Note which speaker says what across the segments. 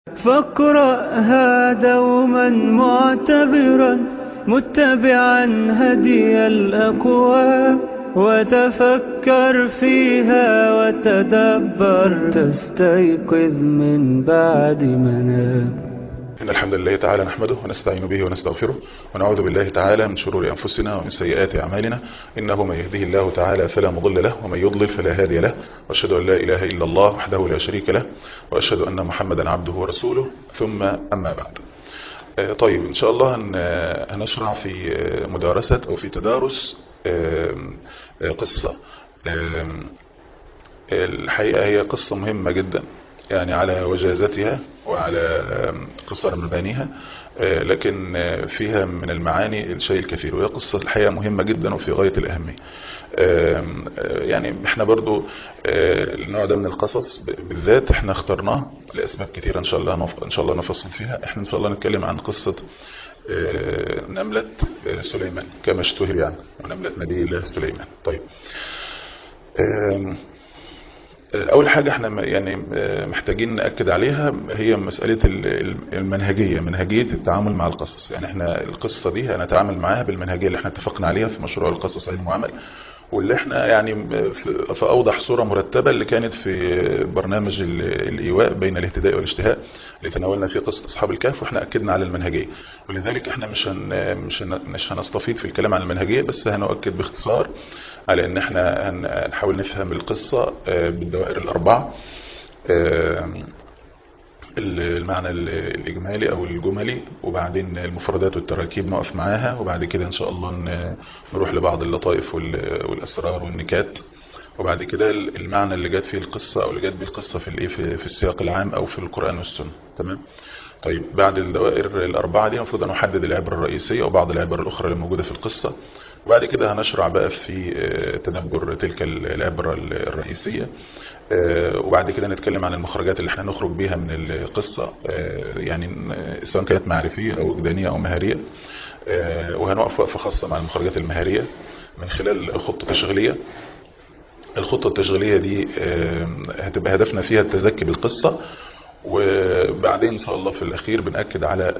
Speaker 1: فاقرأها دوما معتبرا متبعا هدي الأقوام وتفكر فيها وتدبر تستيقظ من بعد منام
Speaker 2: إن الحمد لله تعالى نحمده ونستعين به ونستغفره ونعوذ بالله تعالى من شرور أنفسنا ومن سيئات أعمالنا إنه من يهده الله تعالى فلا مضل له ومن يضلل فلا هادي له وأشهد أن لا إله إلا الله وحده لا شريك له وأشهد أن محمدا عبده ورسوله ثم أما بعد طيب إن شاء الله هنشرع في مدارسة أو في تدارس قصة الحقيقة هي قصة مهمة جدا يعني على وجازتها وعلى قصر مبانيها لكن فيها من المعاني الشيء الكثير وهي قصة الحقيقة مهمة جدا وفي غاية الأهمية يعني احنا برضو النوع ده من القصص بالذات احنا اخترناه لأسباب كثيرة ان شاء الله ان شاء الله نفصل فيها احنا ان شاء الله نتكلم عن قصة نملة سليمان كما اشتهر يعني ونملة نبي الله سليمان طيب اول حاجة احنا يعني محتاجين نأكد عليها هي مسألة المنهجية منهجية التعامل مع القصص يعني احنا القصة دي هنتعامل معاها بالمنهجية اللي احنا اتفقنا عليها في مشروع القصص علم وعمل واللي احنا يعني في اوضح صورة مرتبة اللي كانت في برنامج الايواء بين الاهتداء والاشتهاء اللي تناولنا فيه قصة اصحاب الكهف واحنا اكدنا على المنهجية ولذلك احنا مش هن مش هن مش هنستفيد في الكلام عن المنهجية بس هنؤكد باختصار على ان احنا هنحاول نفهم القصة بالدوائر الاربعة المعنى الإجمالي أو الجملي وبعدين المفردات والتراكيب نقف معاها وبعد كده إن شاء الله نروح لبعض اللطائف والأسرار والنكات وبعد كده المعنى اللي جات فيه القصة أو اللي جات بيه القصة في الإيه في السياق العام أو في القرآن والسنة تمام طيب بعد الدوائر الأربعة دي المفروض أن نحدد العبرة الرئيسية وبعض العبر الأخرى اللي موجودة في القصة وبعد كده هنشرع بقى في تدبر تلك العبرة الرئيسية وبعد كده نتكلم عن المخرجات اللي احنا نخرج بيها من القصة يعني سواء كانت معرفية او وجدانية او مهارية وهنوقف وقفة خاصة مع المخرجات المهارية من خلال خطة تشغيلية الخطة التشغيلية دي هتبقى هدفنا فيها التزكي بالقصة وبعدين ان شاء الله في الاخير بنأكد على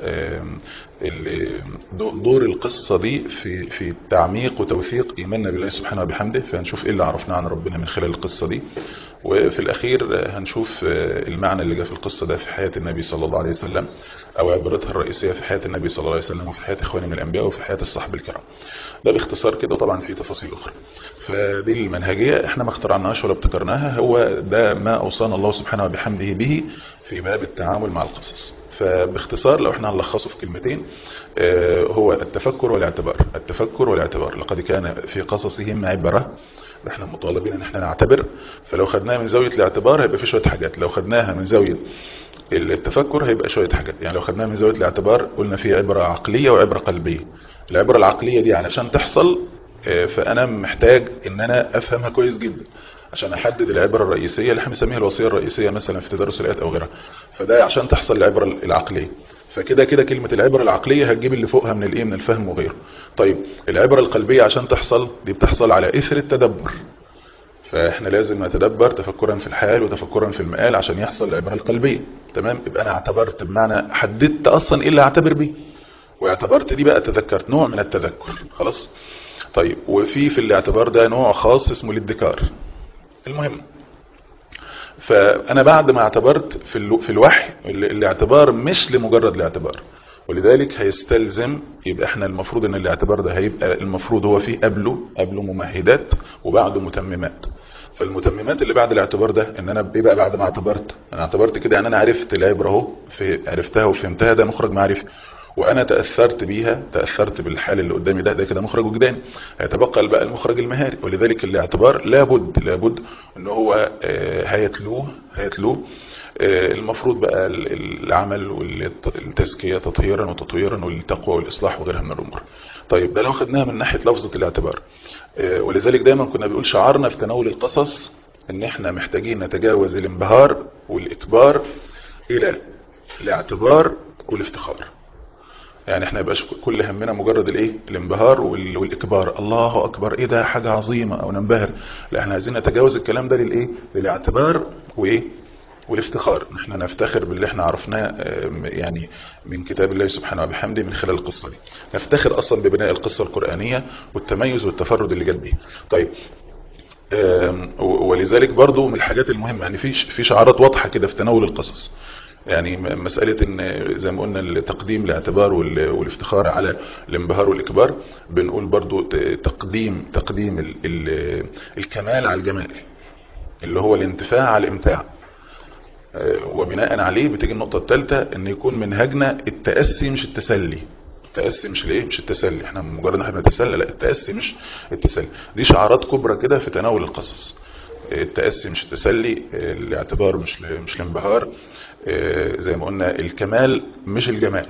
Speaker 2: دور القصة دي في في تعميق وتوثيق ايماننا بالله سبحانه وبحمده فهنشوف ايه اللي عرفناه عن ربنا من خلال القصة دي وفي الاخير هنشوف المعنى اللي جاء في القصة ده في حياة النبي صلى الله عليه وسلم او عبرتها الرئيسية في حياة النبي صلى الله عليه وسلم وفي حياة اخواني من الانبياء وفي حياة الصحابة الكرام ده باختصار كده طبعا في تفاصيل اخرى فدي المنهجية احنا ما اخترعناهاش ولا ابتكرناها هو ده ما اوصانا الله سبحانه وبحمده به في باب التعامل مع القصص فباختصار لو احنا هنلخصه في كلمتين هو التفكر والاعتبار التفكر والاعتبار لقد كان في قصصهم عبرة احنا مطالبين ان احنا نعتبر فلو خدناها من زاوية الاعتبار هيبقى في شوية حاجات لو خدناها من زاوية التفكر هيبقى شوية حاجات يعني لو خدناها من زاوية الاعتبار قلنا في عبرة عقلية وعبرة قلبية العبرة العقلية دي علشان تحصل فانا محتاج ان انا افهمها كويس جدا عشان احدد العبرة الرئيسية اللي احنا بنسميها الوصية الرئيسية مثلا في تدرس الايات او غيرها فده عشان تحصل العبرة العقلية فكده كده كلمة العبرة العقلية هتجيب اللي فوقها من الايه من الفهم وغيره طيب العبرة القلبية عشان تحصل دي بتحصل على اثر التدبر فاحنا لازم نتدبر تفكرا في الحال وتفكرا في المآل عشان يحصل العبرة القلبية تمام يبقى انا اعتبرت بمعنى حددت اصلا ايه اللي اعتبر بيه واعتبرت دي بقى تذكرت نوع من التذكر خلاص طيب وفي في الاعتبار ده نوع خاص اسمه الادكار المهم فانا بعد ما اعتبرت في في الوحي الاعتبار مش لمجرد الاعتبار ولذلك هيستلزم يبقى احنا المفروض ان الاعتبار ده هيبقى المفروض هو فيه قبله قبله ممهدات وبعده متممات فالمتممات اللي بعد الاعتبار ده ان انا بيبقى بعد ما اعتبرت انا اعتبرت كده يعني انا عرفت العبره اهو في عرفتها وفهمتها ده مخرج معرفي وانا تأثرت بيها تأثرت بالحال اللي قدامي ده ده كده مخرج وجداني هيتبقى بقى المخرج المهاري ولذلك الاعتبار لابد لابد ان هو هيتلوه هيتلوه المفروض بقى العمل والتزكية تطهيرا وتطويرا والتقوى والإصلاح وغيرها من الأمور طيب ده لو خدناها من ناحية لفظة الاعتبار ولذلك دايما كنا بنقول شعارنا في تناول القصص ان احنا محتاجين نتجاوز الانبهار والإكبار الى الاعتبار والافتخار يعني احنا يبقاش كل همنا مجرد الايه الانبهار والاكبار الله اكبر ايه ده حاجة عظيمة او ننبهر لا احنا عايزين نتجاوز الكلام ده للايه للاعتبار وايه والافتخار احنا نفتخر باللي احنا عرفناه يعني من كتاب الله سبحانه وبحمده من خلال القصة دي نفتخر اصلا ببناء القصة القرآنية والتميز والتفرد اللي جت بيه طيب ولذلك برضو من الحاجات المهمة يعني في في شعارات واضحة كده في تناول القصص يعني مسألة ان زي ما قلنا التقديم الاعتبار والافتخار على الانبهار والإكبار بنقول برضو تقديم تقديم ال ال الكمال على الجمال اللي هو الانتفاع على الامتاع وبناء عليه بتيجي النقطة الثالثة ان يكون منهجنا التأسي مش التسلي التأسي مش الايه مش التسلي احنا مجرد ان احنا بنتسلى لا التأسي مش التسلي دي شعارات كبرى كده في تناول القصص التأسي مش التسلي الاعتبار مش مش الانبهار زي ما قلنا الكمال مش الجمال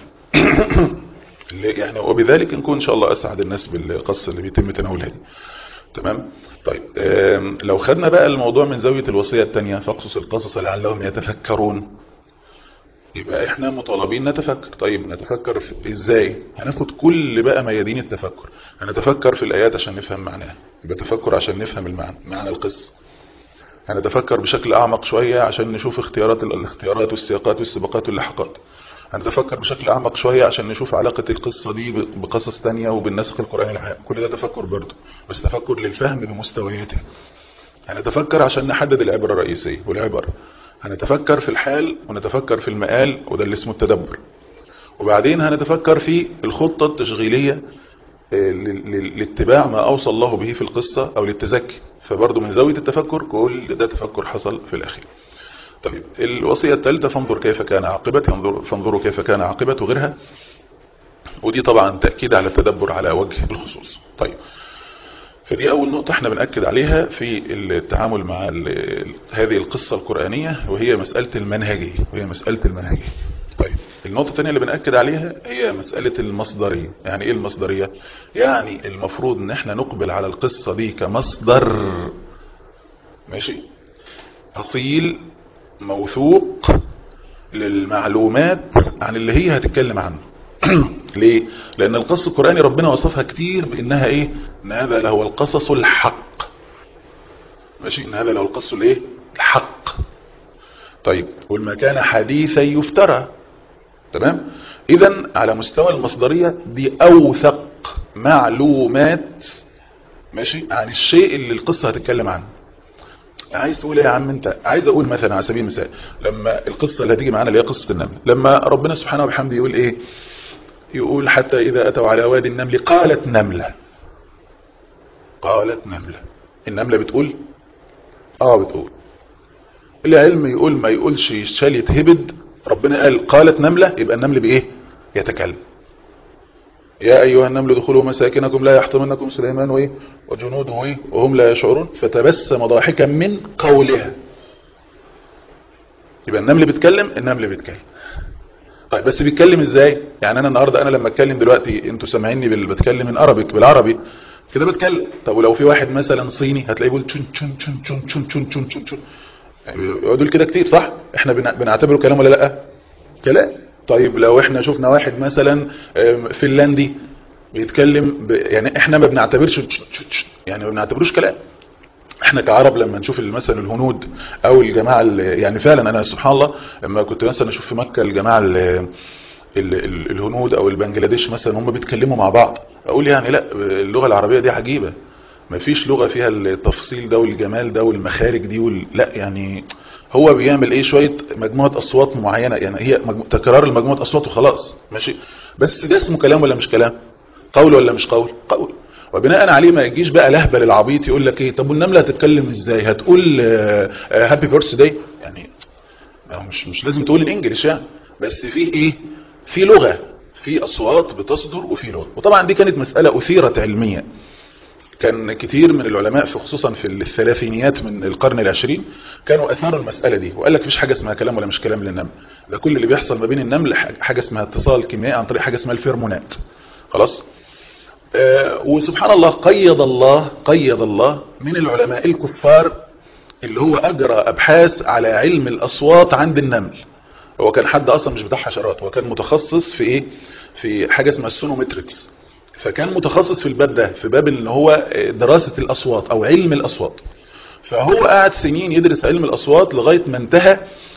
Speaker 2: يعني وبذلك نكون ان شاء الله اسعد الناس بالقصة اللي بيتم تناولها دي تمام طيب لو خدنا بقى الموضوع من زاوية الوصية الثانية فاقصص القصص لعلهم يتفكرون يبقى احنا مطالبين نتفكر طيب نتفكر في ازاي هناخد كل بقى ميادين التفكر هنتفكر في الايات عشان نفهم معناها يبقى تفكر عشان نفهم المعنى معنى القصه هنتفكر بشكل اعمق شوية عشان نشوف اختيارات الاختيارات والسياقات والسباقات واللحقات هنتفكر بشكل اعمق شوية عشان نشوف علاقة القصة دي بقصص تانية وبالنسخ القرآني العام كل ده تفكر برضه بس تفكر للفهم بمستوياته هنتفكر عشان نحدد العبرة الرئيسية والعبر هنتفكر في الحال ونتفكر في المآل وده اللي اسمه التدبر وبعدين هنتفكر في الخطة التشغيلية لاتباع ما أوصى الله به في القصة أو للتزكي فبرضه من زاوية التفكر كل ده تفكر حصل في الأخير طيب الوصية الثالثة فانظر كيف كان عاقبة فانظروا كيف كان عاقبة وغيرها ودي طبعا تأكيد على التدبر على وجه الخصوص طيب فدي أول نقطة احنا بنأكد عليها في التعامل مع هذه القصة القرآنية وهي مسألة المنهجية وهي مسألة المنهجية طيب النقطة الثانية اللي بنأكد عليها هي مسألة المصدرية يعني ايه المصدرية يعني المفروض ان احنا نقبل على القصة دي كمصدر ماشي أصيل موثوق للمعلومات عن اللي هي هتتكلم عنه ليه لان القصص القرآني ربنا وصفها كتير بانها ايه ان هذا له القصص الحق ماشي ان هذا له القصص الايه الحق طيب والما كان حديثا يفترى تمام اذا على مستوى المصدرية دي اوثق معلومات ماشي عن الشيء اللي القصة هتتكلم عنه عايز تقول ايه يا عم انت عايز اقول مثلا على سبيل المثال لما القصة اللي هتيجي معانا اللي هي قصة النمل لما ربنا سبحانه وبحمده يقول ايه يقول حتى اذا اتوا على وادي النمل قالت نملة قالت نملة النملة بتقول اه بتقول العلم يقول ما يقولش شال يتهبد ربنا قال قالت نملة يبقى النمل بايه يتكلم يا أيها النمل ادخلوا مساكنكم لا يحطمنكم سليمان وإيه وجنوده إيه وهم لا يشعرون فتبسم ضاحكا من قولها يبقى النمل بيتكلم النمل بيتكلم طيب بس بيتكلم ازاي يعني انا النهارده انا لما اتكلم دلوقتي انتوا سامعيني بال... بتكلم من ارابيك بالعربي كده بتكلم طب ولو في واحد مثلا صيني هتلاقيه بيقول تشون تشون تشون تشون تشون تشون تشون تشون تشون يقعدوا كده كتير صح احنا بنعتبره كلام ولا لا كلام طيب لو احنا شفنا واحد مثلا فنلندي بيتكلم ب... يعني احنا ما بنعتبرش يعني ما بنعتبروش كلام احنا كعرب لما نشوف مثلا الهنود او الجماعة يعني فعلا انا سبحان الله لما كنت مثلا اشوف في مكة الجماعة ال ال ال الهنود او البنجلاديش مثلا هم بيتكلموا مع بعض اقول يعني لا اللغة العربية دي عجيبة ما فيش لغة فيها التفصيل ده والجمال ده والمخارج دي وال... لا يعني هو بيعمل ايه شوية مجموعة اصوات معينة يعني هي مجمو... تكرار المجموعة اصوات وخلاص ماشي بس ده اسمه كلام ولا مش كلام قول ولا مش قول قول وبناء عليه ما يجيش بقى لهبل العبيط يقول لك ايه طب والنملة هتتكلم ازاي هتقول هابي بيرث داي يعني مش مش لازم تقول الانجليش يعني بس فيه ايه في لغة في اصوات بتصدر وفي لغة وطبعا دي كانت مسألة اثيرت علميا كان كتير من العلماء في خصوصا في الثلاثينيات من القرن العشرين كانوا اثاروا المسألة دي وقال لك مفيش حاجة اسمها كلام ولا مش كلام للنمل ده كل اللي بيحصل ما بين النمل حاجة اسمها اتصال كيميائي عن طريق حاجة اسمها الفيرمونات خلاص آه وسبحان الله قيد الله قيد الله من العلماء الكفار اللي هو اجرى ابحاث على علم الاصوات عند النمل هو كان حد اصلا مش بتاع حشرات هو كان متخصص في ايه في حاجة اسمها السونومتريكس فكان متخصص في الباب ده في باب ان هو دراسة الاصوات او علم الاصوات فهو قعد سنين يدرس علم الاصوات لغاية ما انتهى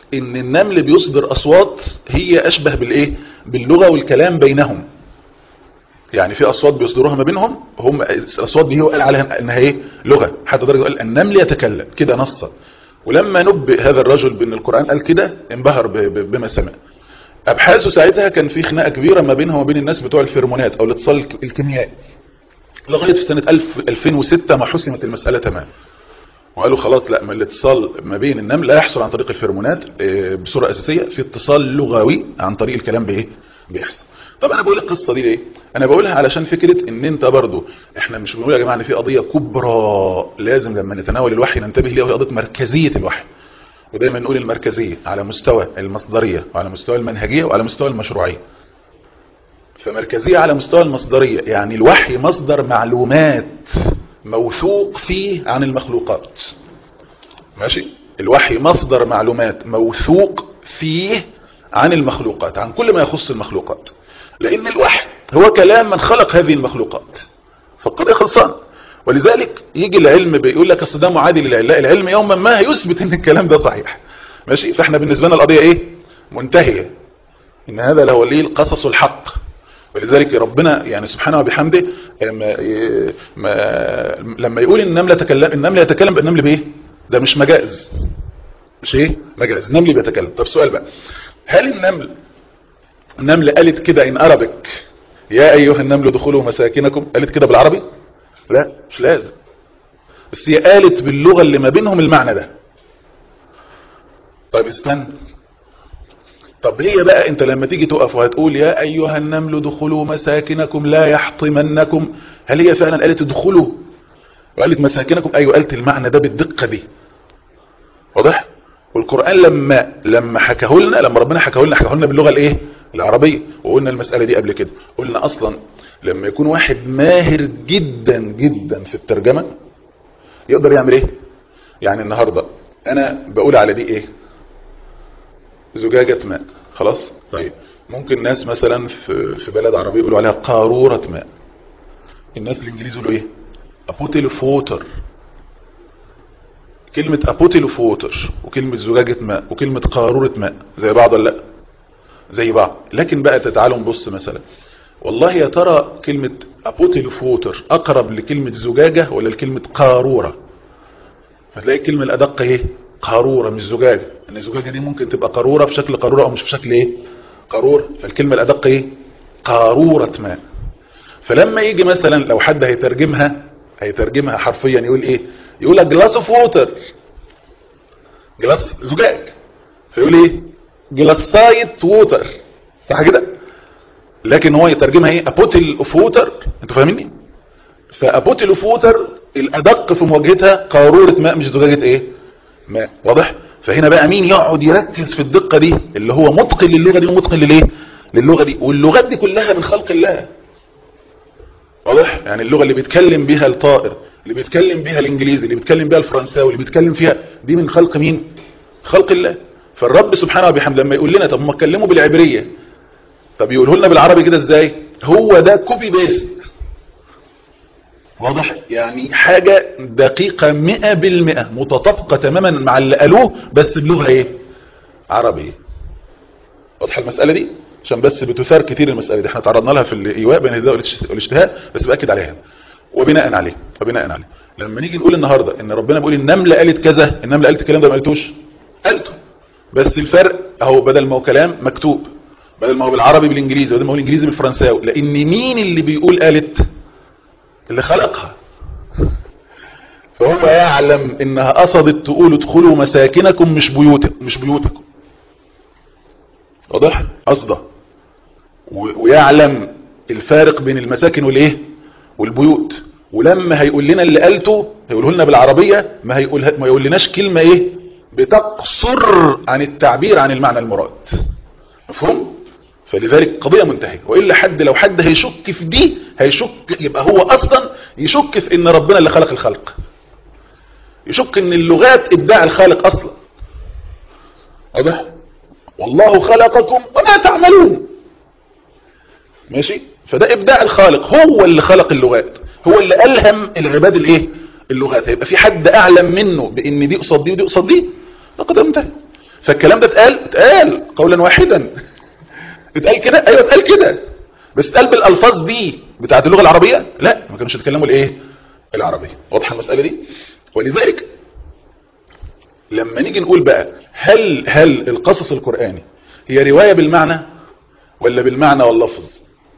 Speaker 2: ان النمل بيصدر اصوات هي اشبه بالايه باللغة والكلام بينهم يعني في اصوات بيصدروها ما بينهم هم الاصوات دي هو قال عليها انها ايه لغة حتى درجة قال النمل يتكلم كده نصا ولما نبئ هذا الرجل بان القرآن قال كده انبهر بما سمع ابحاثه ساعتها كان في خناقه كبيره ما بينها وبين الناس بتوع الفيرمونات او الاتصال الكيميائي لغايه في سنه 2006 ما حسمت المساله تمام وقالوا خلاص لا ما الاتصال ما بين النمل لا يحصل عن طريق الفيرمونات بصوره اساسيه في اتصال لغوي عن طريق الكلام بايه بيحصل طب انا بقول القصه دي ليه انا بقولها علشان فكره ان انت برضو احنا مش بنقول يا جماعه ان في قضيه كبرى لازم لما نتناول الوحي ننتبه ليها وهي قضيه مركزيه الوحي ودايما نقول المركزية على مستوى المصدرية وعلى مستوى المنهجية وعلى مستوى المشروعية فمركزية على مستوى المصدرية يعني الوحي مصدر معلومات موثوق فيه عن المخلوقات ماشي الوحي مصدر معلومات موثوق فيه عن المخلوقات عن كل ما يخص المخلوقات لأن الوحي هو كلام من خلق هذه المخلوقات فالقضية خلصان ولذلك يجي العلم بيقول لك اصل ده معادي للعلم لا العلم يوما ما يثبت ان الكلام ده صحيح ماشي فاحنا بالنسبه لنا القضيه ايه منتهيه ان هذا له ليه القصص الحق ولذلك ربنا يعني سبحانه وبحمده ما ما لما يقول النمله تكلم النمل يتكلم بالنمل بايه ده مش مجاز مش ايه مجاز النمل بيتكلم طب سؤال بقى هل النمل النمل قالت كده ان اربك يا ايها النمل دخلوا مساكنكم قالت كده بالعربي لا مش لازم بس هي قالت باللغة اللي ما بينهم المعنى ده طيب استنى طب هي بقى انت لما تيجي تقف وهتقول يا ايها النمل دخلوا مساكنكم لا يحطمنكم هل هي فعلا قالت ادخلوا وقالت مساكنكم ايوه قالت المعنى ده بالدقة دي واضح والقرآن لما لما حكاه لنا لما ربنا حكاه لنا حكاه لنا باللغة الايه العربية وقلنا المسألة دي قبل كده قلنا اصلا لما يكون واحد ماهر جدا جدا في الترجمة يقدر يعمل ايه يعني النهاردة انا بقول على دي ايه زجاجة ماء خلاص طيب ممكن ناس مثلا في في بلد عربي يقولوا عليها قارورة ماء الناس الانجليز يقولوا ايه ابوتيل فوتر كلمة ابوتيل فوتر وكلمة زجاجة ماء وكلمة قارورة ماء زي بعض ولا لا زي بعض لكن بقى تعالوا نبص مثلا والله يا ترى كلمة ابوتيل فوتر اقرب لكلمة زجاجة ولا لكلمة قارورة هتلاقي الكلمة الادق ايه قارورة مش زجاجة ان الزجاجة دي ممكن تبقى قارورة في شكل قارورة او مش في شكل ايه قارورة فالكلمة الادق ايه قارورة ماء فلما يجي مثلا لو حد هيترجمها هيترجمها حرفيا يقول ايه يقول لك جلاس اوف ووتر جلاس زجاج فيقول ايه جلاسايت ووتر صح كده لكن هو يترجمها ايه ابوتل اوف ووتر انتوا فاهميني فابوتل اوف ووتر الادق في مواجهتها قارورة ماء مش زجاجة ايه ماء واضح فهنا بقى مين يقعد يركز في الدقة دي اللي هو متقن للغة دي ومتقن للايه للغة دي واللغات دي كلها من خلق الله واضح يعني اللغة اللي بيتكلم بيها الطائر اللي بيتكلم بيها الانجليزي اللي بيتكلم بيها الفرنساوي اللي بيتكلم فيها دي من خلق مين خلق الله فالرب سبحانه وبحمده لما يقول لنا طب هم اتكلموا بالعبرية طب يقوله لنا بالعربي كده ازاي هو ده كوبي بيست واضح يعني حاجة دقيقة مئة بالمئة متطابقة تماما مع اللي قالوه بس بلغة ايه عربية واضحة المسألة دي عشان بس بتثار كتير المسألة دي احنا تعرضنا لها في الإيواء بين الهداء والاشتهاء بس بأكد عليها وبناء عليه وبناء عليه لما نيجي نقول النهاردة ان ربنا بيقول النملة قالت كذا النملة قالت الكلام ده ما قالتوش قالته بس الفرق اهو بدل ما هو كلام مكتوب بدل ما هو بالعربي بالانجليزي بدل ما هو الانجليزي بالفرنساوي لان مين اللي بيقول قالت اللي خلقها فهو يعلم انها قصدت تقول ادخلوا مساكنكم مش بيوتكم مش بيوتكم واضح قصده ويعلم الفارق بين المساكن والايه والبيوت ولما هيقول لنا اللي قالته هيقوله لنا بالعربية ما هيقول ما يقولناش كلمة ايه بتقصر عن التعبير عن المعنى المراد مفهوم فلذلك قضية منتهية وإلا حد لو حد هيشك في دي هيشك يبقى هو أصلا يشك في إن ربنا اللي خلق الخلق يشك إن اللغات إبداع الخالق أصلا واضح والله خلقكم وما تعملون ماشي فده إبداع الخالق هو اللي خلق اللغات هو اللي ألهم العباد الإيه اللغات هيبقى في حد أعلم منه بإن دي قصاد دي ودي قصاد دي لقد انتهى فالكلام ده اتقال اتقال قولا واحدا اتقال كده ايوه اتقال كده بس اتقال بالالفاظ دي بتاعت اللغه العربيه لا ما كانوش يتكلموا الايه العربيه واضحه المساله دي ولذلك لما نيجي نقول بقى هل هل القصص القراني هي روايه بالمعنى ولا بالمعنى واللفظ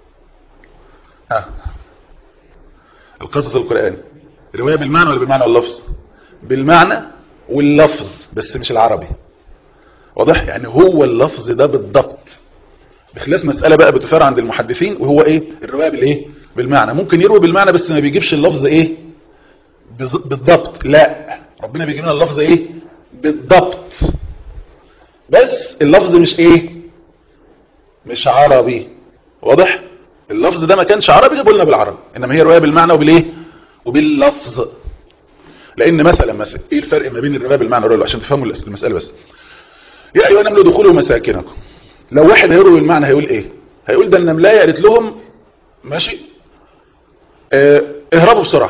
Speaker 2: ها القصص القراني روايه بالمعنى ولا بالمعنى واللفظ بالمعنى واللفظ بس مش العربي واضح يعني هو اللفظ ده بالضبط بخلاف مسألة بقى بتثار عند المحدثين وهو ايه الرواية بالايه بالمعنى ممكن يروي بالمعنى بس ما بيجيبش اللفظ ايه بز- بالضبط لا ربنا بيجيب لنا اللفظ ايه بالضبط بس اللفظ مش ايه مش عربي واضح اللفظ ده ما كانش عربي جابوا لنا بالعربي انما هي رواية بالمعنى وبالايه وباللفظ لان مثلا مثلا ايه الفرق ما بين الرواية بالمعنى والرواية عشان تفهموا المسألة بس يا ايها النمل ادخلوا مساكنكم لو واحد هيروي بالمعنى هيقول ايه هيقول ده النملايه قالت لهم ماشي اه اهربوا بسرعه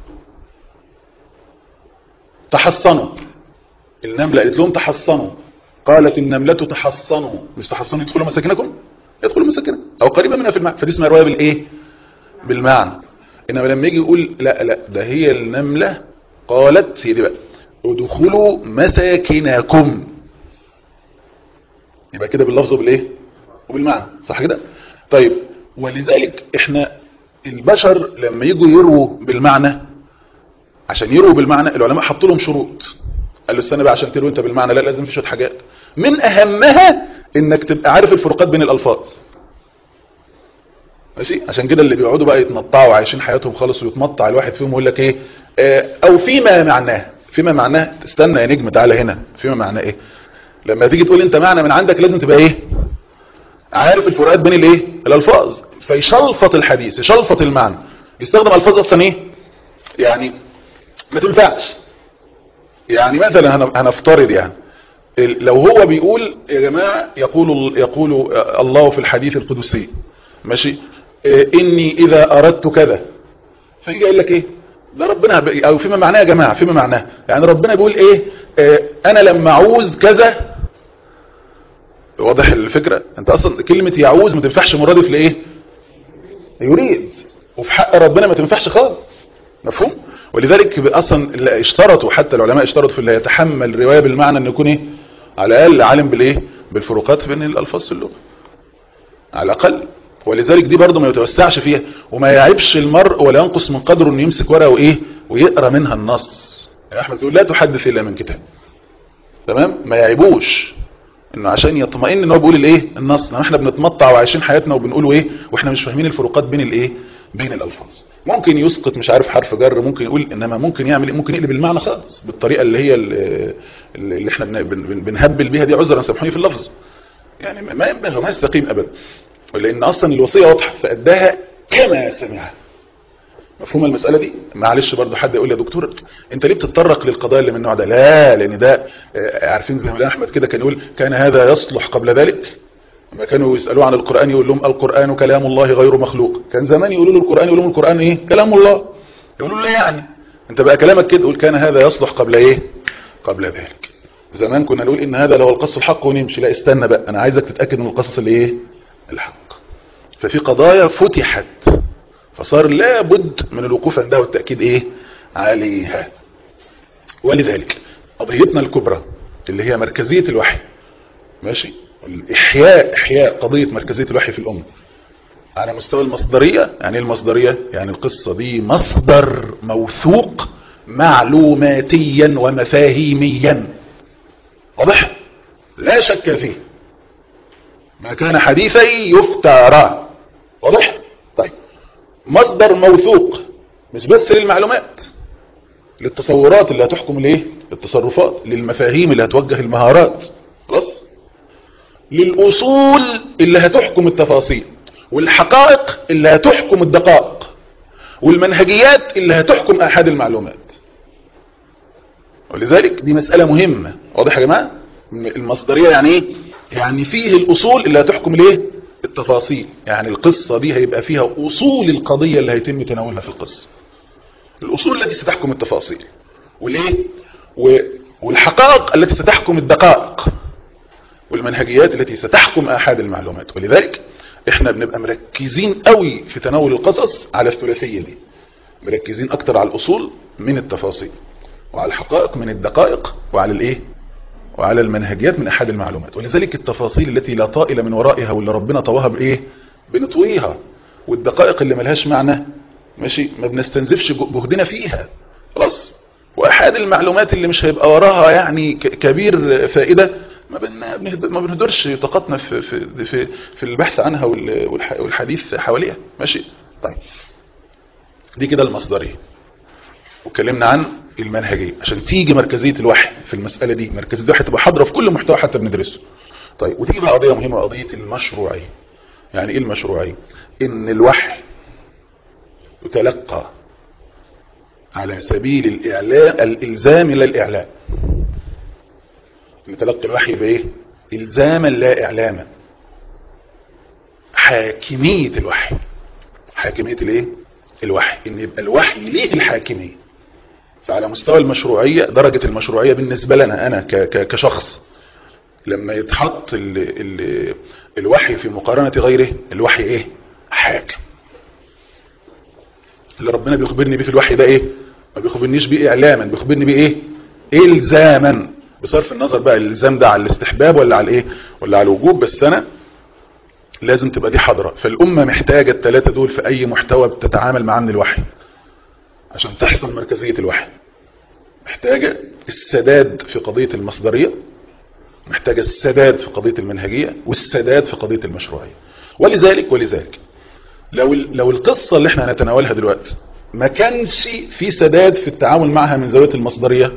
Speaker 2: تحصنوا النمله قالت لهم تحصنوا قالت النمله تحصنوا مش تحصنوا يدخلوا مساكنكم يدخلوا مساكنكم او قريبه منها في المعنى فدي اسمها روايه بالايه بالمعنى انما لما يجي يقول لا لا ده هي النمله قالت هي دي بقى ادخلوا مساكنكم يبقى كده باللفظ وبالايه وبالمعنى صح كده طيب ولذلك احنا البشر لما يجوا يروا بالمعنى عشان يروا بالمعنى العلماء حطوا لهم شروط قال له استنى بقى عشان تروي انت بالمعنى لا لازم في شويه حاجات من اهمها انك تبقى عارف الفروقات بين الالفاظ ماشي عشان كده اللي بيقعدوا بقى يتنطعوا وعايشين حياتهم خالص ويتمطع الواحد فيهم يقول لك ايه آه او فيما معناه فيما معناه استنى يا نجم تعالى هنا فيما معناه ايه لما تيجي تقول انت معنى من عندك لازم تبقى ايه عارف الفروقات بين الايه الالفاظ فيشلفط الحديث يشلفط المعنى يستخدم الفاظ اصلا ايه يعني ما تنفعش يعني مثلا هن- هنفترض يعني ال- لو هو بيقول يا جماعه يقول يقول الله في الحديث القدسي ماشي إيه، اني اذا اردت كذا فيجي يقول لك ايه ده ربنا ب- او فيما معناه يا جماعه فيما معناه يعني ربنا بيقول ايه آه، انا لما اعوز كذا واضح الفكره انت اصلا كلمه يعوز ما تنفعش مرادف لايه يريد وفي حق ربنا ما تنفعش خالص مفهوم ولذلك اصلا اللي اشترطوا حتى العلماء اشترطوا في اللي يتحمل روايه بالمعنى انه يكون ايه على الاقل عالم بالايه بالفروقات بين الالفاظ في اللغه على الاقل ولذلك دي برضه ما يتوسعش فيها وما يعيبش المرء ولا ينقص من قدره انه يمسك ورقه وايه ويقرا منها النص يعني احمد يقول لا تحدث الا من كتاب تمام ما يعيبوش انه عشان يطمئن ان هو بيقول الايه النص لما احنا بنتمطع وعايشين حياتنا وبنقول ايه واحنا مش فاهمين الفروقات بين الايه بين الالفاظ ممكن يسقط مش عارف حرف جر ممكن يقول انما ممكن يعمل إيه؟ ممكن يقلب المعنى خالص بالطريقه اللي هي اللي اللي احنا بن- بن- بنهبل بيها دي عذرا سامحوني في اللفظ يعني ما- ما ينبغي ما يستقيم ابدا لان اصلا الوصيه واضحه فاداها كما سمعها مفهوم المسألة دي معلش برضو حد يقول لي يا دكتور انت ليه بتتطرق للقضايا اللي من النوع ده لا لان ده آه، عارفين زي ما احمد كده كان يقول كان هذا يصلح قبل ذلك لما كانوا يسألوه عن القرآن يقول لهم القرآن كلام الله غير مخلوق كان زمان يقولوا له القرآن يقول لهم القرآن ايه كلام الله يقولوا له لا يعني انت بقى كلامك كده يقول كان هذا يصلح قبل ايه قبل ذلك زمان كنا نقول ان هذا لو القص الحق ونمشي لا استنى بقى انا عايزك تتأكد من القصص اللي ايه الحق ففي قضايا فتحت فصار لابد من الوقوف عندها والتأكيد ايه عليها ولذلك قضيتنا الكبرى اللي هي مركزية الوحي ماشي الإحياء إحياء قضية مركزية الوحي في الأمة على مستوى المصدرية يعني ايه المصدرية يعني القصة دي مصدر موثوق معلوماتيا ومفاهيميا واضح لا شك فيه ما كان حديثي يفترى واضح طيب مصدر موثوق مش بس للمعلومات للتصورات اللي هتحكم الايه التصرفات للمفاهيم اللي هتوجه المهارات خلاص للأصول اللي هتحكم التفاصيل والحقائق اللي هتحكم الدقائق والمنهجيات اللي هتحكم أحد المعلومات ولذلك دي مسألة مهمة واضح يا جماعة المصدرية يعني ايه يعني فيه الأصول اللي هتحكم الايه التفاصيل يعني القصة دي هيبقى فيها أصول القضية اللي هيتم تناولها في القصة الأصول التي ستحكم التفاصيل والايه و- والحقائق التي ستحكم الدقائق والمنهجيات التي ستحكم احد المعلومات ولذلك احنا بنبقى مركزين قوي في تناول القصص على الثلاثيه دي مركزين اكتر على الاصول من التفاصيل وعلى الحقائق من الدقائق وعلى الايه وعلى المنهجيات من احد المعلومات ولذلك التفاصيل التي لا طائل من ورائها واللي ربنا طواها بايه بنطويها والدقائق اللي ملهاش معنى ماشي ما بنستنزفش جهدنا فيها خلاص واحد المعلومات اللي مش هيبقى وراها يعني كبير فائده ما ما بنهدرش طاقتنا في في في في البحث عنها والحديث حواليها ماشي طيب دي كده المصدريه واتكلمنا عن المنهجيه عشان تيجي مركزيه الوحي في المساله دي مركزيه الوحي تبقى حاضره في كل محتوى حتى بندرسه طيب وتيجي بقى قضيه مهمه قضيه المشروعيه يعني ايه المشروعيه ان الوحي يتلقى على سبيل الإعلام الإلزام لا الإعلام نتلقى الوحي بإيه إلزاما لا إعلاما حاكمية الوحي حاكمية الإيه الوحي إن يبقى الوحي ليه الحاكمية فعلى مستوى المشروعية درجة المشروعية بالنسبة لنا أنا كشخص لما يتحط ال ال الوحي في مقارنة غيره الوحي إيه حاكم اللي ربنا بيخبرني بيه في الوحي ده ايه ما بيخبرنيش بيه اعلاما بيخبرني بيه ايه الزاما بصرف النظر بقى الالزام ده على الاستحباب ولا على ايه ولا على الوجوب بس انا لازم تبقى دي حاضره فالامه محتاجه الثلاثه دول في اي محتوى بتتعامل معاه من الوحي عشان تحصل مركزيه الوحي محتاجه السداد في قضيه المصدريه محتاجه السداد في قضيه المنهجيه والسداد في قضيه المشروعيه ولذلك ولذلك لو لو القصة اللي احنا هنتناولها دلوقتي ما كانش في سداد في التعامل معها من زاوية المصدرية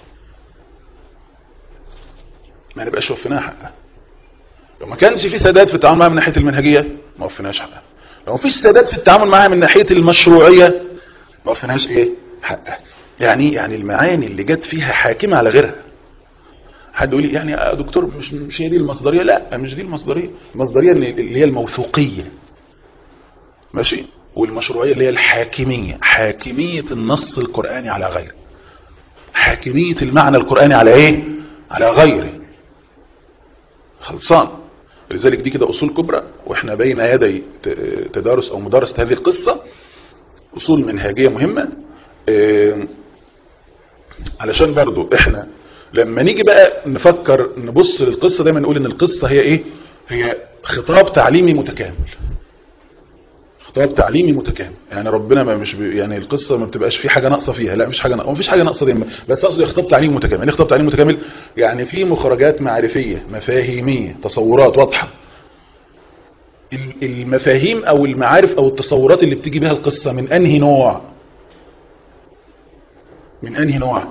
Speaker 2: ما نبقاش وفيناها حقها لو ما كانش في سداد في التعامل معها من ناحية المنهجية ما وفيناش حقها لو ما فيش سداد في التعامل معها من ناحية المشروعية ما وفيناش ايه حقها يعني يعني المعاني اللي جت فيها حاكمة على غيرها حد يقول لي يعني يا دكتور مش مش هي دي المصدرية لا مش دي المصدرية المصدرية اللي هي الموثوقية ماشي والمشروعية اللي هي الحاكمية حاكمية النص القرآني على غيره حاكمية المعنى القرآني على ايه على غيره خلصان لذلك دي كده أصول كبرى وإحنا بين يدي تدارس أو مدارسة هذه القصة أصول منهجية مهمة إيه علشان برضو إحنا لما نيجي بقى نفكر نبص للقصة دايما نقول إن القصة هي إيه هي خطاب تعليمي متكامل خطاب تعليمي متكامل يعني ربنا ما مش بي يعني القصة ما بتبقاش في حاجة ناقصة فيها لا مش حاجة ناقصة مفيش حاجة ناقصة دي بس اقصد خطاب تعليمي متكامل يعني خطاب تعليمي متكامل يعني في مخرجات معرفية مفاهيمية تصورات واضحة المفاهيم او المعارف او التصورات اللي بتيجي بها القصة من انهي نوع من انهي نوع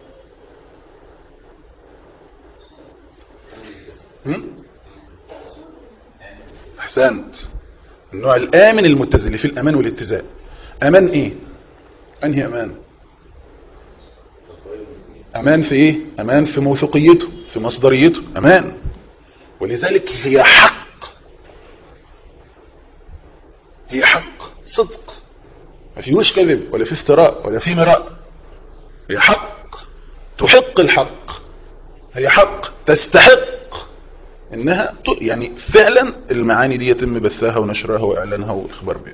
Speaker 2: احسنت النوع الآمن المتزن اللي فيه الأمان والاتزان أمان إيه أنهي أمان أمان في إيه أمان في موثوقيته في مصدريته أمان ولذلك هي حق هي حق صدق ما فيهوش كذب ولا فيه افتراء ولا فيه مراء هي حق تحق الحق هي حق تستحق انها يعني فعلا المعاني دي يتم بثها ونشرها واعلانها والاخبار بها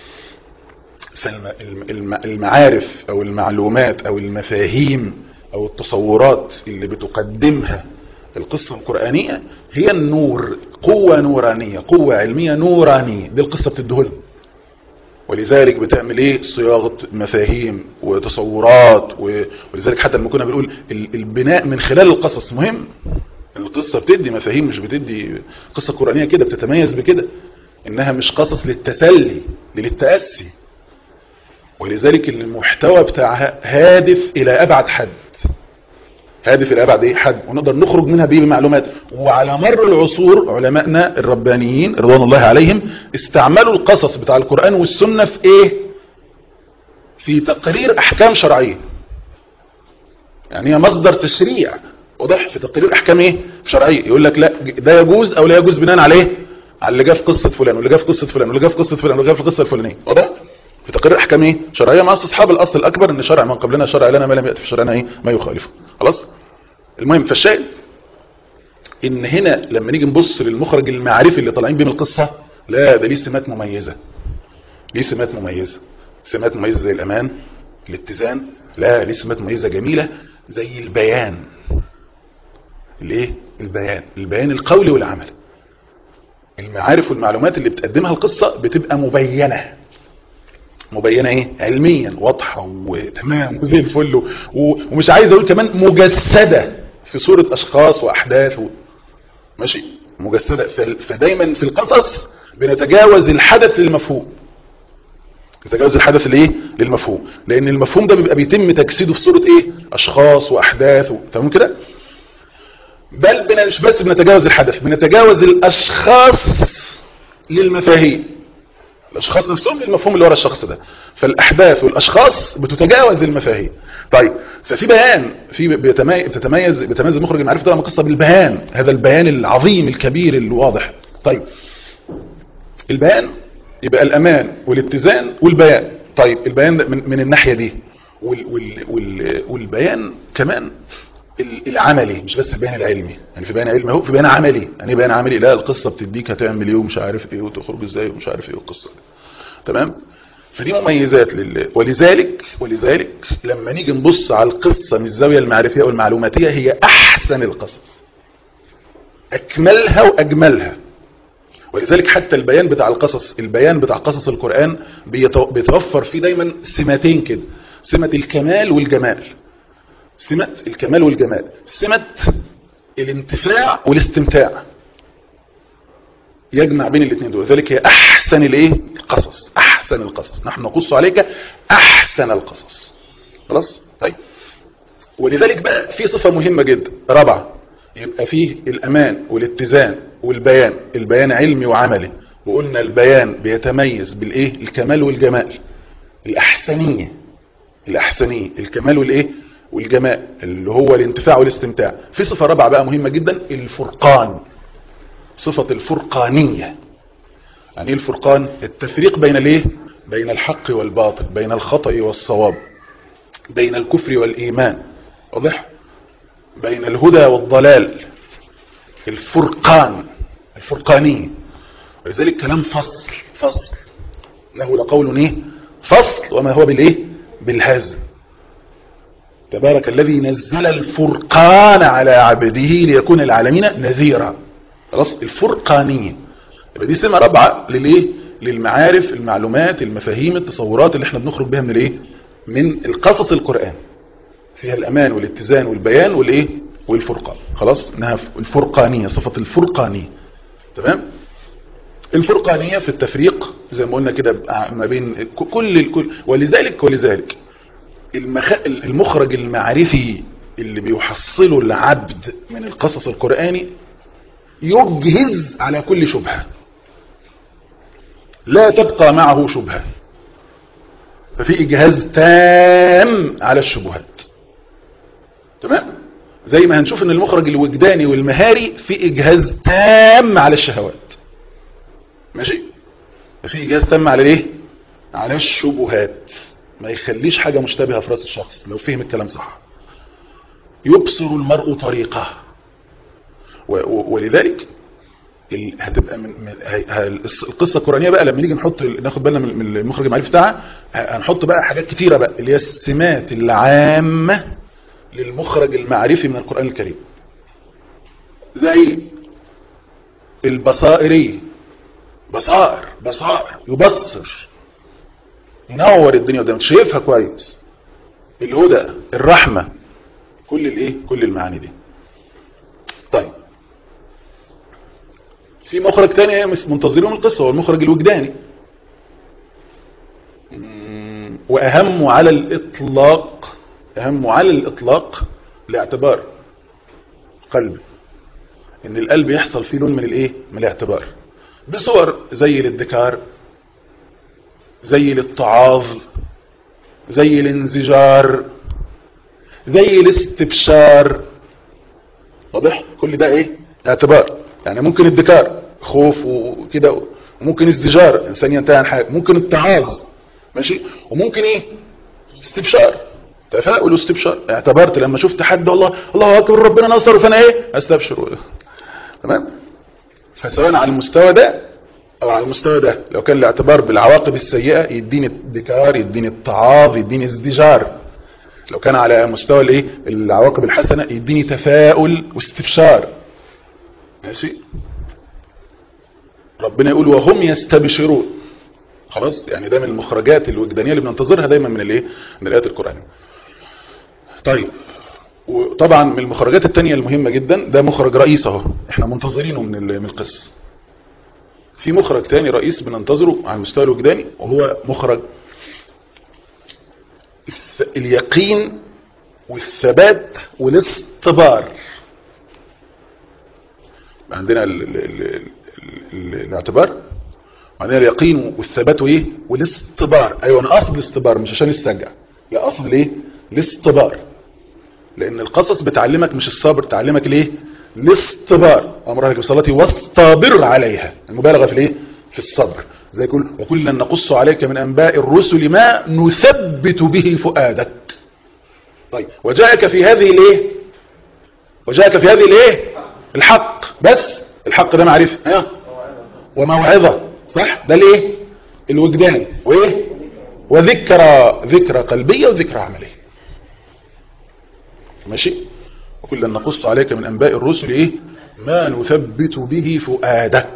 Speaker 2: فالمعارف او المعلومات او المفاهيم او التصورات اللي بتقدمها القصة القرآنية هي النور قوة نورانية قوة علمية نورانية دي القصة بتدهلنا ولذلك بتعمل ايه صياغة مفاهيم وتصورات ولذلك حتى لما كنا بنقول البناء من خلال القصص مهم القصة بتدي مفاهيم مش بتدي قصة قرآنية كده بتتميز بكده انها مش قصص للتسلي للتأسي ولذلك المحتوى بتاعها هادف الى ابعد حد هادف الى ابعد ايه حد ونقدر نخرج منها بايه بمعلومات وعلى مر العصور علمائنا الربانيين رضوان الله عليهم استعملوا القصص بتاع القرآن والسنة في ايه في تقرير احكام شرعية يعني هي مصدر تشريع واضح في تقرير احكام ايه شرعيه يقول لك لا ده يجوز او لا يجوز بناء على ايه على اللي جه في قصه فلان واللي جه في قصه فلان واللي جه في قصه فلان واللي جه في القصه الفلانيه واضح في تقرير احكام ايه شرعيه مع اصحاب الاصل الاكبر ان شرع من قبلنا شرع لنا ما لم ياتي في شرعنا ايه ما يخالفه خلاص المهم فالشاهد ان هنا لما نيجي نبص للمخرج المعرفي اللي طالعين بيه من القصة لا ده ليه سمات مميزة ليه سمات مميزة سمات مميزة زي الامان الاتزان لا ليه سمات مميزة جميلة زي البيان الايه البيان البيان القولي والعملي المعارف والمعلومات اللي بتقدمها القصة بتبقى مبينة مبينة ايه علميا واضحة وتمام وزي الفل و... ومش عايز اقول كمان مجسدة في صورة اشخاص واحداث و... ماشي مجسدة ف... فدايما في القصص بنتجاوز الحدث للمفهوم نتجاوز الحدث الايه للمفهوم لان المفهوم ده بيبقى بيتم تجسيده في صورة ايه اشخاص واحداث و... تمام كده بل بنا مش بس بنتجاوز الحدث بنتجاوز الاشخاص للمفاهيم الاشخاص نفسهم للمفهوم اللي ورا الشخص ده فالاحداث والاشخاص بتتجاوز المفاهيم طيب ففي بيان في بيتميز بتتميز بيتميز المخرج المعرفي طبعا القصه بالبيان هذا البيان العظيم الكبير الواضح طيب البيان يبقى الامان والاتزان والبيان طيب البيان من, من الناحيه دي وال وال وال والبيان كمان العملي مش بس البيان العلمي يعني في بيان علمي اهو في بيان عملي يعني بيان عملي لا القصه بتديك هتعمل ايه ومش عارف ايه وتخرج ازاي ومش عارف ايه القصه دي تمام فدي مميزات لل... ولذلك ولذلك لما نيجي نبص على القصه من الزاويه المعرفيه والمعلوماتيه هي احسن القصص اكملها واجملها ولذلك حتى البيان بتاع القصص البيان بتاع قصص القرآن بيتوفر فيه دايما سمتين كده سمة الكمال والجمال سمة الكمال والجمال سمة الانتفاع والاستمتاع يجمع بين الاثنين دول ذلك هي احسن الايه القصص احسن القصص نحن نقص عليك احسن القصص خلاص طيب ولذلك بقى في صفة مهمة جدا رابعة يبقى فيه الامان والاتزان والبيان البيان علمي وعملي وقلنا البيان بيتميز بالايه الكمال والجمال الاحسنية الاحسنية الكمال والايه والجمال اللي هو الانتفاع والاستمتاع في صفة رابعة بقى مهمة جدا الفرقان صفة الفرقانية يعني ايه الفرقان التفريق بين الايه بين الحق والباطل بين الخطأ والصواب بين الكفر والإيمان واضح بين الهدى والضلال الفرقان الفرقانية ولذلك كلام فصل فصل له لقول ايه فصل وما هو بالايه بالهزل تبارك الذي نزل الفرقان على عبده ليكون العالمين نذيرا خلاص الفرقانية يبقى دي سمة رابعة للايه للمعارف المعلومات المفاهيم التصورات اللي احنا بنخرج بها من الايه من القصص القرآن فيها الامان والاتزان والبيان والايه والفرقان خلاص انها الفرقانية صفة الفرقانية تمام الفرقانية في التفريق زي ما قلنا كده ما بين كل الكل ولذلك ولذلك المخ... المخرج المعرفي اللي بيحصله العبد من القصص القرآني يجهز على كل شبهة لا تبقى معه شبهة ففي إجهاز تام على الشبهات تمام زي ما هنشوف ان المخرج الوجداني والمهاري في إجهاز تام على الشهوات ماشي في إجهاز تام على ايه على الشبهات ما يخليش حاجة مشتبهة في راس الشخص لو فهم الكلام صح يبصر المرء طريقه ولذلك هتبقى من, من القصه القرانيه بقى لما نيجي نحط ناخد بالنا من المخرج المعرفي بتاعها هنحط بقى حاجات كتيره بقى اللي هي السمات العامه للمخرج المعرفي من القران الكريم زي البصائريه بصائر بصائر يبصر ينور الدنيا قدامك شايفها كويس الهدى الرحمه كل الايه كل المعاني دي طيب في مخرج تاني منتظرون القصة هو المخرج الوجداني وأهم على الإطلاق أهم على الإطلاق لاعتبار قلب إن القلب يحصل فيه لون من الإيه من الاعتبار بصور زي الادكار زي الاتعاظ زي الانزجار زي الاستبشار واضح كل ده ايه اعتبار يعني ممكن ادكار خوف وكده وممكن ازدجار انسان ينتهي عن حاجه ممكن اتعاظ ماشي وممكن ايه استبشار تفاؤل واستبشار اعتبرت لما شفت حد والله الله اكبر ربنا نصر فانا ايه استبشر تمام فسواء على المستوى ده او على المستوى ده لو كان الاعتبار بالعواقب السيئة يديني ادكار يديني اتعاظ يديني ازدجار لو كان على مستوى الايه العواقب الحسنة يديني تفاؤل واستبشار ماشي ربنا يقول وهم يستبشرون خلاص يعني ده من المخرجات الوجدانية اللي بننتظرها دايما من الايه من الايات القرآنية طيب وطبعا من المخرجات التانية المهمة جدا ده مخرج رئيس اهو احنا منتظرينه من من القصة في مخرج تاني رئيس بننتظره على المستوى الوجداني وهو مخرج اليقين والثبات والاستبار عندنا ال ال ال ال الاعتبار وعندنا اليقين والثبات وايه والاستبار ايوه انا قصد الاستبار مش عشان السجع لا قصد الايه الاستبار لان القصص بتعلمك مش الصبر تعلمك الايه الاستبار امرها لك بصلاتي واستبر عليها المبالغه في الايه في الصبر زي يقول وكلا نقص عليك من انباء الرسل ما نثبت به فؤادك طيب وجاءك في هذه الايه وجاءك في هذه الايه الحق بس الحق ده معرفه ها وموعظه صح ده الايه الوجدان وايه وذكرى ذكرى قلبيه وذكرى عمليه ماشي وكلا نقص عليك من انباء الرسل ايه ما نثبت به فؤادك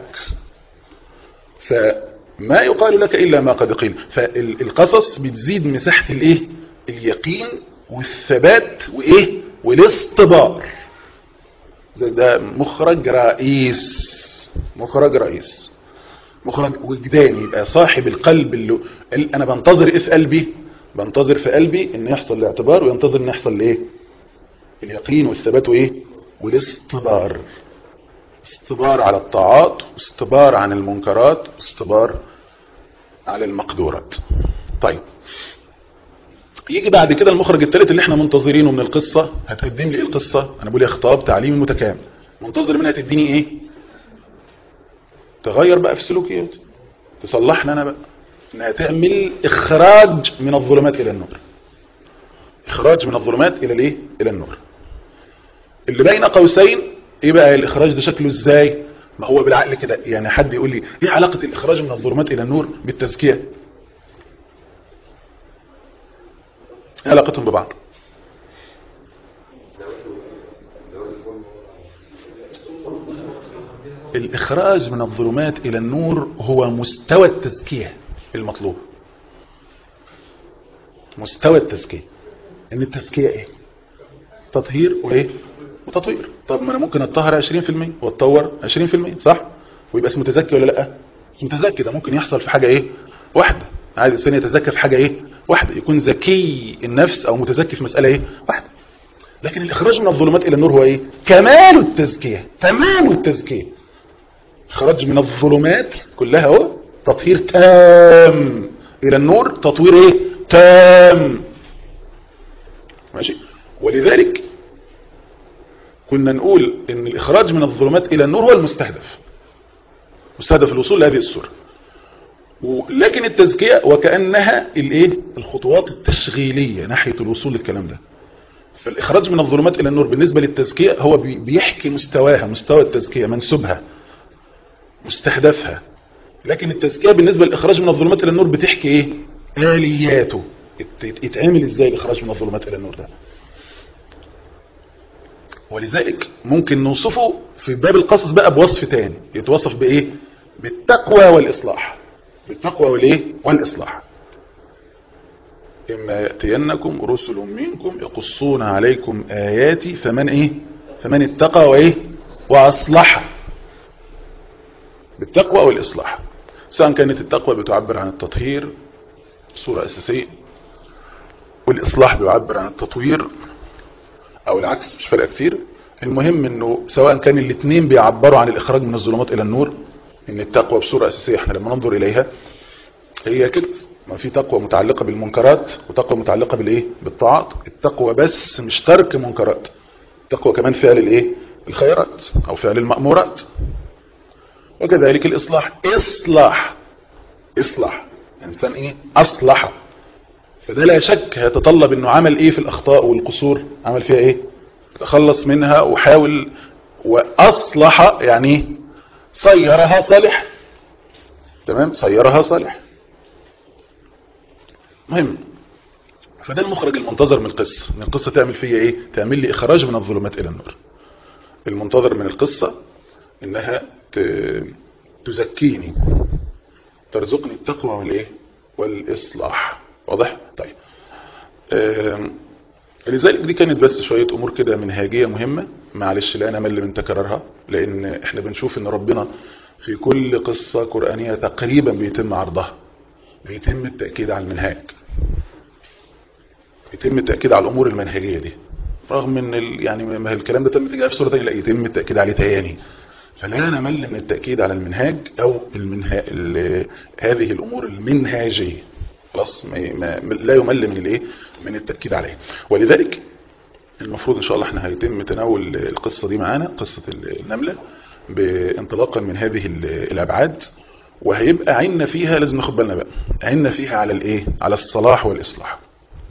Speaker 2: فما يقال لك الا ما قد قيل فالقصص بتزيد مساحه الايه اليقين والثبات وايه والاستبار زي ده مخرج رئيس مخرج رئيس مخرج وجداني يبقى صاحب القلب اللي انا بنتظر ايه في قلبي بنتظر في قلبي ان يحصل الاعتبار وينتظر ان يحصل الايه اليقين والثبات وايه والاستبار استبار على الطاعات واستبار عن المنكرات واستبار على المقدورات طيب يجي بعد كده المخرج الثالث اللي احنا منتظرينه من القصة هتقدم لي ايه القصة انا بقول خطاب تعليمي متكامل منتظر منها تديني ايه تغير بقى في السلوكيات تصلحنا انا بقى انها تعمل اخراج من الظلمات الى النور اخراج من الظلمات الى الايه الى النور اللي بين قوسين ايه بقى الاخراج ده شكله ازاي ما هو بالعقل كده يعني حد يقول لي ايه علاقة الاخراج من الظلمات الى النور بالتزكية ايه علاقتهم ببعض الاخراج من الظلمات الى النور هو مستوى التزكية المطلوب مستوى التزكية ان التزكية ايه تطهير وايه وتطوير طب ما انا ممكن اتطهر 20% واتطور 20% صح ويبقى اسمه تزكي ولا لا اسمه تزكي ده ممكن يحصل في حاجة ايه واحدة عايز الانسان يتزكى في حاجة ايه واحدة يكون ذكي النفس او متزكي في مسألة ايه واحدة لكن الاخراج من الظلمات الى النور هو ايه كمال التزكية تمام التزكية اخراج من الظلمات كلها اهو تطهير تام الى النور تطوير ايه تام ماشي ولذلك كنا نقول ان الاخراج من الظلمات الى النور هو المستهدف مستهدف الوصول لهذه الصورة لكن التزكية وكأنها الايه الخطوات التشغيلية ناحية الوصول للكلام ده فالاخراج من الظلمات الى النور بالنسبة للتزكية هو بيحكي مستواها مستوى التزكية منسوبها مستهدفها لكن التزكية بالنسبة للاخراج من الظلمات الى النور بتحكي ايه آلياته يتعمل ازاي الاخراج من الظلمات الى النور ده ولذلك ممكن نوصفه في باب القصص بقى بوصف تاني يتوصف بايه بالتقوى والاصلاح بالتقوى والايه والاصلاح اما ياتينكم رسل منكم يقصون عليكم اياتي فمن ايه فمن اتقى وايه واصلح بالتقوى والاصلاح سواء كانت التقوى بتعبر عن التطهير صورة اساسية والاصلاح بيعبر عن التطوير او العكس مش فرق كتير المهم انه سواء كان الاثنين بيعبروا عن الاخراج من الظلمات الى النور ان التقوى بصورة اساسية احنا لما ننظر اليها هي كده ما في تقوى متعلقة بالمنكرات وتقوى متعلقة بالايه بالطاعات التقوى بس مش ترك منكرات التقوى كمان فعل الايه الخيرات او فعل المأمورات وكذلك الاصلاح اصلاح اصلاح انسان ايه اصلح فده لا شك هيتطلب انه عمل ايه في الاخطاء والقصور عمل فيها ايه تخلص منها وحاول وأصلح يعني صيرها صالح تمام صيرها صالح مهم فده المخرج المنتظر من القصة من القصة تعمل فيها ايه تعمل لي اخراج من الظلمات الى النور المنتظر من القصة انها تزكيني ترزقني التقوى والايه والاصلاح واضح طيب لذلك دي كانت بس شوية امور كده منهاجية مهمة معلش لا انا مل من تكرارها لان احنا بنشوف ان ربنا في كل قصة قرآنية تقريبا بيتم عرضها بيتم التأكيد على المنهاج يتم التأكيد على الأمور المنهجية دي رغم ان ال... يعني ما الكلام ده تم تجاه في سورة لا يتم التأكيد عليه تاني فلا نمل من التأكيد على المنهاج أو المنها... ال... هذه الأمور المنهاجية خلاص ما... ما... لا يمل من الايه من التأكيد عليه ولذلك المفروض ان شاء الله احنا هيتم تناول القصة دي معانا قصة النملة بانطلاقا من هذه الأبعاد وهيبقى عنا فيها لازم ناخد بالنا بقى عنا فيها على الايه على الصلاح والإصلاح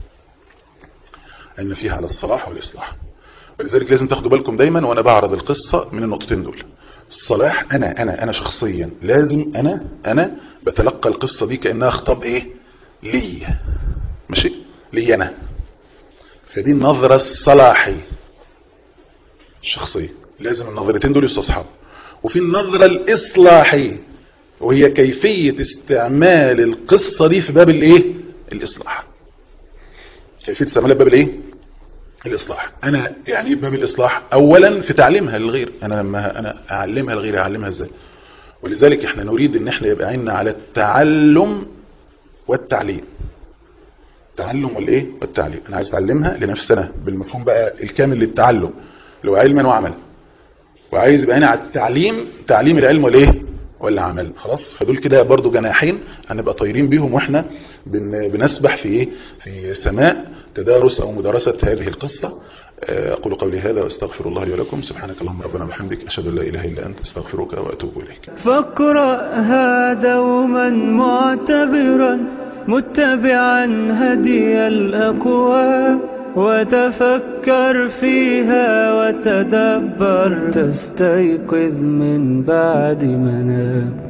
Speaker 2: عنا فيها على الصلاح والإصلاح ولذلك لازم تاخدوا بالكم دايما وانا بعرض القصة من النقطتين دول الصلاح انا انا انا شخصيا لازم انا انا بتلقى القصة دي كأنها خطاب ايه لي ماشي لي انا فدي النظرة الصلاحية الشخصية لازم النظرتين دول يستصحبوا وفي النظرة الإصلاحية وهي كيفية استعمال القصة دي في باب الايه الإصلاح كيفية استعمالها في باب الايه الإصلاح أنا يعني باب الإصلاح أولا في تعليمها للغير أنا لما أنا أعلمها للغير أعلمها إزاي ولذلك احنا نريد ان احنا يبقى عندنا على التعلم والتعليم التعلم والايه والتعليم انا عايز اتعلمها لنفسنا بالمفهوم بقى الكامل للتعلم اللي هو علما وعملا وعايز يبقى هنا على التعليم تعليم العلم والايه والعمل خلاص فدول كده برضو جناحين هنبقى طايرين بيهم واحنا بن بنسبح في ايه في سماء تدارس او مدارسة هذه القصة اقول قولي هذا واستغفر الله لي ولكم سبحانك اللهم ربنا وبحمدك اشهد ان لا اله الا انت استغفرك واتوب اليك
Speaker 1: فاقرأها دوما معتبرا متبعا هدي الأقوام وتفكر فيها وتدبر تستيقظ من بعد منام